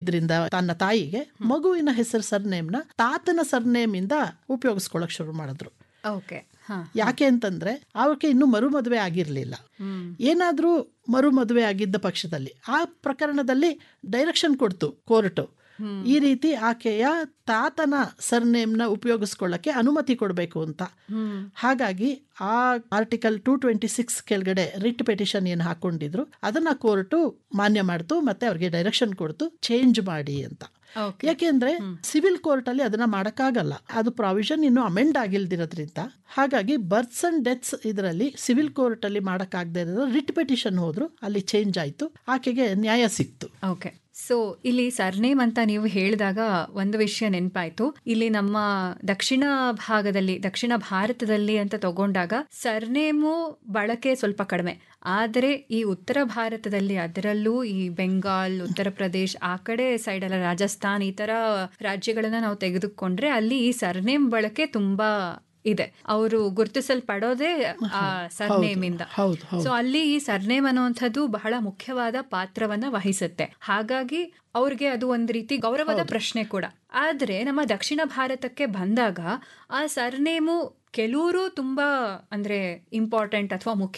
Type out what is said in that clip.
ಇದರಿಂದ ತನ್ನ ತಾಯಿಗೆ ಮಗುವಿನ ಹೆಸರು ಸರ್ನೇಮ್ನ ತಾತನ ಸರ್ನೇಮ್ ಇಂದ ಉಪಯೋಗಿಸ್ಕೊಳಕ್ ಶುರು ಮಾಡಿದ್ರು ಓಕೆ ಹಾ ಯಾಕೆ ಅಂತಂದ್ರೆ ಅವಕ್ಕೆ ಇನ್ನೂ ಮರು ಮದುವೆ ಆಗಿರ್ಲಿಲ್ಲ ಏನಾದ್ರೂ ಮರು ಮದುವೆ ಆಗಿದ್ದ ಪಕ್ಷದಲ್ಲಿ ಆ ಪ್ರಕರಣದಲ್ಲಿ ಡೈರೆಕ್ಷನ್ ಕೊಡ್ತು ಕೋರ್ಟ್ ಈ ರೀತಿ ಆಕೆಯ ತಾತನ ಸರ್ನೇಮ್ನ ಉಪಯೋಗಿಸ್ಕೊಳ್ಳಕ್ಕೆ ಅನುಮತಿ ಕೊಡಬೇಕು ಅಂತ ಹಾಗಾಗಿ ಆ ಆರ್ಟಿಕಲ್ ಟೂ ಟ್ವೆಂಟಿ ಸಿಕ್ಸ್ ಕೆಳಗಡೆ ರಿಟ್ ಪೆಟಿಷನ್ ಏನು ಹಾಕೊಂಡಿದ್ರು ಅದನ್ನ ಕೋರ್ಟು ಮಾನ್ಯ ಮಾಡ್ತು ಮತ್ತೆ ಅವ್ರಿಗೆ ಡೈರೆಕ್ಷನ್ ಕೊಡ್ತು ಚೇಂಜ್ ಮಾಡಿ ಅಂತ ಓಕೆ ಯಾಕೆಂದ್ರೆ ಸಿವಿಲ್ ಕೋರ್ಟ್ ಅಲ್ಲಿ ಅದನ್ನ ಮಾಡಕ್ಕಾಗಲ್ಲ ಅದು ಪ್ರಾವಿಷನ್ ಇನ್ನು ಅಮೆಂಡ್ ಆಗಿಲ್ದಿರೋದ್ರಿಂದ ಹಾಗಾಗಿ ಬರ್ತ್ಸ್ ಅಂಡ್ ಡೆತ್ಸ್ ಇದರಲ್ಲಿ ಸಿವಿಲ್ ಕೋರ್ಟ್ ಅಲ್ಲಿ ಮಾಡಕ್ಕಾಗದೇ ಇರೋದು ರಿಟ್ ಪೆಟಿಷನ್ ಹೋದ್ರು ಅಲ್ಲಿ ಚೇಂಜ್ ಆಯ್ತು ಆಕೆಗೆ ನ್ಯಾಯ ಸಿಕ್ತು ಓಕೆ ಸೊ ಇಲ್ಲಿ ಸರ್ನೇಮ್ ಅಂತ ನೀವು ಹೇಳಿದಾಗ ಒಂದು ವಿಷಯ ನೆನಪಾಯ್ತು ಇಲ್ಲಿ ನಮ್ಮ ದಕ್ಷಿಣ ಭಾಗದಲ್ಲಿ ದಕ್ಷಿಣ ಭಾರತದಲ್ಲಿ ಅಂತ ತಗೊಂಡಾಗ ಸರ್ನೇಮು ಬಳಕೆ ಸ್ವಲ್ಪ ಕಡಿಮೆ ಆದರೆ ಈ ಉತ್ತರ ಭಾರತದಲ್ಲಿ ಅದರಲ್ಲೂ ಈ ಬೆಂಗಾಲ್ ಉತ್ತರ ಪ್ರದೇಶ್ ಆ ಕಡೆ ಸೈಡ್ ಎಲ್ಲ ರಾಜಸ್ಥಾನ್ ಈ ತರ ರಾಜ್ಯಗಳನ್ನ ನಾವು ತೆಗೆದುಕೊಂಡ್ರೆ ಅಲ್ಲಿ ಈ ಸರ್ನೇಮ್ ಬಳಕೆ ತುಂಬಾ ಇದೆ ಅವರು ಗುರುತಿಸಲ್ಪಡೋದೇ ಆ ಸರ್ನೇಮ್ ಇಂದ ಹೌದು ಹೌದು ಸೊ ಅಲ್ಲಿ ಈ ಸರ್ನೇಮ್ ಅನ್ನುವಂಥದ್ದು ಬಹಳ ಮುಖ್ಯವಾದ ಪಾತ್ರವನ್ನ ವಹಿಸುತ್ತೆ ಹಾಗಾಗಿ ಅವ್ರಿಗೆ ಅದು ಒಂದು ರೀತಿ ಗೌರವದ ಪ್ರಶ್ನೆ ಕೂಡ ಆದ್ರೆ ನಮ್ಮ ದಕ್ಷಿಣ ಭಾರತಕ್ಕೆ ಬಂದಾಗ ಆ ಸರ್ನೇಮು ಕೆಲವರು ತುಂಬಾ ಅಂದ್ರೆ ಇಂಪಾರ್ಟೆಂಟ್ ಅಥವಾ ಮುಖ್ಯ